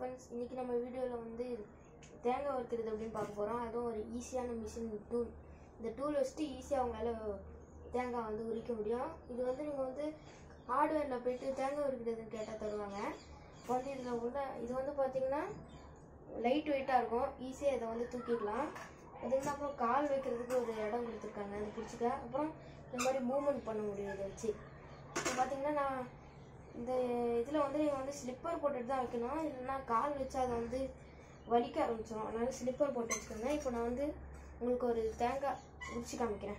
friends இன்றைக்கி நம்ம வீடியோவில் வந்து தேங்காய் வறுக்கிறது அப்படின்னு பார்க்க போகிறோம் அதுவும் ஒரு ஈஸியான மிஷின் டூல் இந்த டூல் வச்சுட்டு ஈஸியாக அவங்களால தேங்காய் வந்து உரிக்க முடியும் இது வந்து நீங்கள் வந்து ஹார்ட்வேரில் போயிட்டு தேங்காய் உரிக்கிறதுன்னு கேட்டால் தருவாங்க இப்போ வந்து இதில் உள்ள இது வந்து பார்த்தீங்கன்னா லைட் வெயிட்டாக இருக்கும் ஈஸியாக இதை வந்து தூக்கிடலாம் அதுக்கு அப்புறம் கால் வைக்கிறதுக்கு ஒரு இடம் கொடுத்துருக்காங்க அது பிடிச்சிக்க அப்புறம் இந்த மாதிரி மூவ்மெண்ட் பண்ண முடியும் இதை வச்சு இப்போ பார்த்தீங்கன்னா நான் இந்த இதில் வந்து நீங்கள் வந்து ஸ்லிப்பர் போட்டுட்டு தான் வைக்கணும் இல்லைன்னா கால் வச்சு அதை வந்து வலிக்க ஆரம்பிச்சிடும் அதனால ஸ்லிப்பர் போட்டு வச்சுக்கோங்க இப்போ நான் வந்து உங்களுக்கு ஒரு தேங்காய் உரிச்சு காமிக்கிறேன்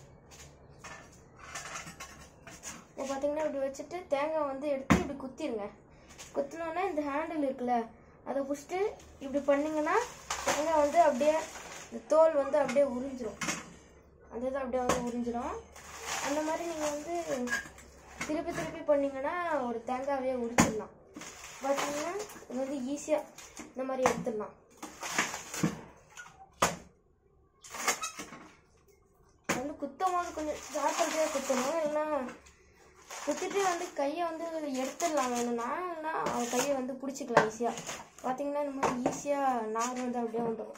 இப்போ பார்த்தீங்கன்னா இப்படி வச்சுட்டு தேங்காய் வந்து எடுத்து இப்படி குத்திடுங்க குத்தினோன்னா இந்த ஹேண்டில் இருக்குல்ல அதை பிடிச்சிட்டு இப்படி பண்ணிங்கன்னா தேங்காய் வந்து அப்படியே இந்த தோல் வந்து அப்படியே உறிஞ்சிரும் அந்த இது அப்படியே வந்து உறிஞ்சிரும் அந்த மாதிரி நீங்கள் வந்து திருப்பி திருப்பி பண்ணீங்கன்னா ஒரு தேங்காவே உரிச்சிடலாம் பார்த்தீங்கன்னா இது வந்து ஈஸியாக இந்த மாதிரி எடுத்துடலாம் வந்து குத்தும் போது கொஞ்சம் ஜாக்கிரதையாக குத்தணும் இல்லைன்னா குத்திட்டு வந்து கையை வந்து எடுத்துடலாம் வேணும்னா இல்லைன்னா அவன் கையை வந்து பிடிச்சிக்கலாம் ஈஸியாக பார்த்தீங்கன்னா இந்த மாதிரி ஈஸியாக நார் வந்து அப்படியே வந்துடும்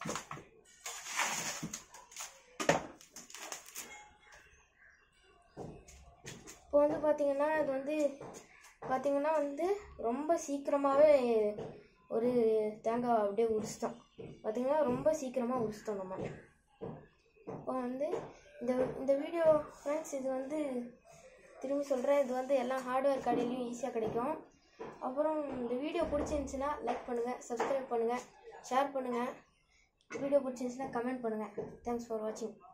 இப்போ வந்து பார்த்தீங்கன்னா இது வந்து பார்த்தீங்கன்னா வந்து ரொம்ப சீக்கிரமாகவே ஒரு தேங்காய் அப்படியே உரிச்சிட்டோம் பார்த்தீங்கன்னா ரொம்ப சீக்கிரமாக உரிச்சிட்டோம் நம்ம இப்போ வந்து இந்த இந்த வீடியோ ஃப்ரெண்ட்ஸ் இது வந்து திரும்பி சொல்கிறேன் இது வந்து எல்லா ஹார்ட்வேர் கடையிலையும் ஈஸியாக கிடைக்கும் அப்புறம் இந்த வீடியோ பிடிச்சிருந்துச்சின்னா லைக் பண்ணுங்கள் சப்ஸ்கிரைப் பண்ணுங்கள் ஷேர் பண்ணுங்கள் வீடியோ பிடிச்சிருந்துச்சின்னா கமெண்ட் பண்ணுங்கள் தேங்க்ஸ் ஃபார் வாட்சிங்